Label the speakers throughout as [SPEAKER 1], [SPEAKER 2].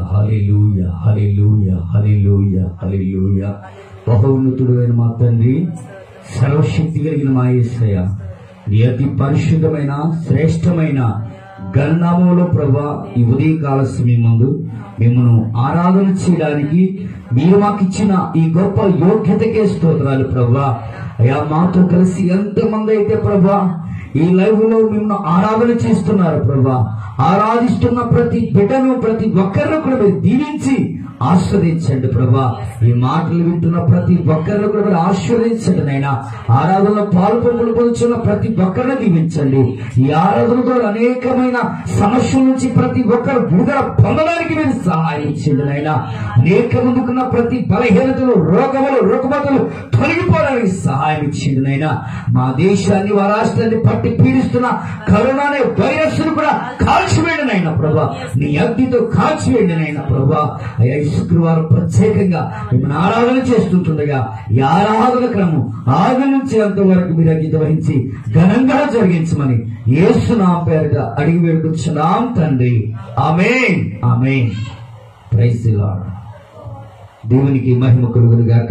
[SPEAKER 1] హల్లెలూయ హల్లెలూయ హల్లెలూయ హల్లెలూయ బహోన్నతుడైన మా తండ్రి సర్వశక్తి కలిగిన మా యేసయ్య నీ అతి పరిశుద్ధమైన శ్రేష్టమైన గణనామంలో ప్రభా ఈ ఉదయకాల సమయం ముందు మిమ్మల్ని ఆరాధన చేయడానికి మీరు మాకు ఇచ్చిన ఈ గొప్ప యోగ్యతకే స్తోత్రాలు ప్రభా అయా మాతో కలిసి ఎంతమంది అయితే ప్రభా ఈ లైవ్ లో మిమ్మల్ని ఆరాధన చేస్తున్నారు ప్రభా ఆరాధిస్తున్న ప్రతి బిడ్డను ప్రతి ఒక్కరిని కూడా మీరు దీవించి ఆస్వాదించండి ప్రభా ఈ మాటలు వింటున్న ప్రతి ఒక్కరిని కూడా మీరు ఆశీర్వదించండి నాయన ఆరాధనలో పాలు పొంగులు పొందుతున్న ప్రతి ఒక్కరిని దీవించండి ఈ ఆరాధన ద్వారా అనేకమైన సమస్యల నుంచి ప్రతి ఒక్కరు విడుదల పొందడానికి మీరు సహాయం చేయండి నాయన అనేక ముందుకున్న ప్రతి బలహీనతలు రోగములు రుగ్మతలు తొలగిపోవడానికి సహాయం ఇచ్చింది నాయన మా దేశాన్ని మా రాష్ట్రాన్ని పట్టి పీడిస్తున్న కరోనా అనే వైరస్ ను కూడా కాల్చివేయండి నాయన ప్రభా నీ అగ్నితో కాల్చివేయండి నాయన ప్రభా అయ్యా ఈ శుక్రవారం ప్రత్యేకంగా మిమ్మల్ని ఆరాధన చేస్తుంటుండగా ఈ ఆరాధన క్రమం ఆది నుంచి అంతవరకు మీరు అంకిత వహించి ఘనంగా జరిగించమని యేసు నా పేరుగా అడిగి వేడుకుంటున్నాం తండ్రి amen amen praise the lord దేవునికి మహిమ కలుగును గాక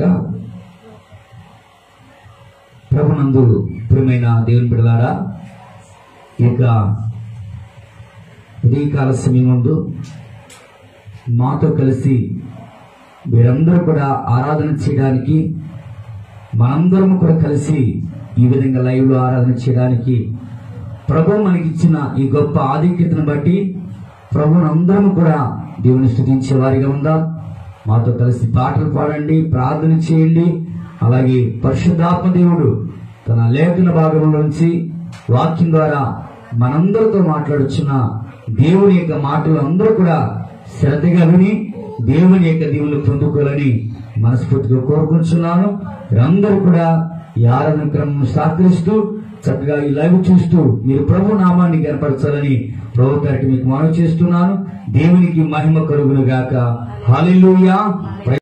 [SPEAKER 1] ప్రభునందు ప్రియమైన దేవుని బిడలారా ఇక ఉదయకాల సమయం ముందు మాతో కలిసి మీరందరూ కూడా ఆరాధన చేయడానికి మనందరం కూడా కలిసి ఈ విధంగా లైవ్ లో ఆరాధన చేయడానికి ప్రభు మనకిచ్చిన ఈ గొప్ప ఆధిక్యతను బట్టి ప్రభుని అందరం కూడా దేవుని స్థుతించే వారిగా ఉందా మాతో కలిసి పాటలు పాడండి ప్రార్థన చేయండి అలాగే పరిశుద్ధాత్మ దేవుడు తన లేఖన భాగంలోంచి వాక్యం ద్వారా మనందరితో మాట్లాడుచున్న దేవుని యొక్క మాటలు అందరూ కూడా శ్రద్ధగా విని దేవుని యొక్క దీవులు పొందుకోవాలని మనస్ఫూర్తిగా కోరుకుంటున్నాను మీరందరూ కూడా ఈ ఆరాధన క్రమం సహకరిస్తూ చక్కగా ఈ లైవ్ చూస్తూ మీరు ప్రభు నామాన్ని కనపరచాలని ప్రభు పేరటి మీకు మనవి చేస్తున్నాను దేవునికి మహిమ కలుగును గాక హాలిలూయా